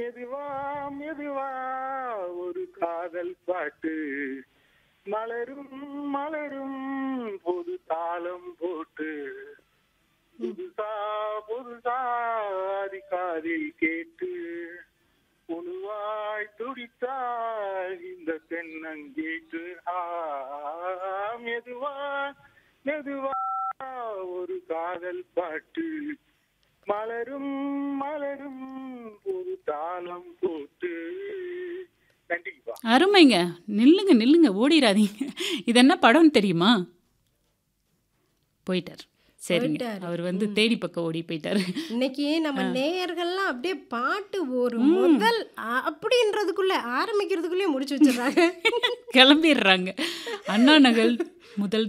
மெதுவா மெதுவா ஒரு காதல் பாட்டு மலரும் மலரும் பொது தாளம் போட்டு புதுசா புதுசா அது காதில் கேட்டு உழுவாய் துடித்தாய் இந்த தென்னங்கேட்டு ஆ மெதுவா மெதுவா ஒரு காதல் பாட்டு மலரும் மலரும் ஒரு தாளம் போட்டு நன்றிப்பா அருமைங்க நில்லுங்க நில்லுங்க ஓடிடாதீங்க இது என்ன படம்னு தெரியுமா போயிட்டார் சரிங்க போயிட்டாரு. அவர் வந்து தேடி பக்கம் ஓடி போயிட்டாரு இன்னைக்கு நம்ம நேயர்கள்லாம் அப்படியே பாட்டு ஒரு முதல் அ- அப்படின்றதுக்குள்ள ஆரம்பிக்கிறதுக்குள்ளே முடிச்சு வச்சிடுறாங்க கிளம்பிடுறாங்க அண்ணா நகர் முதல்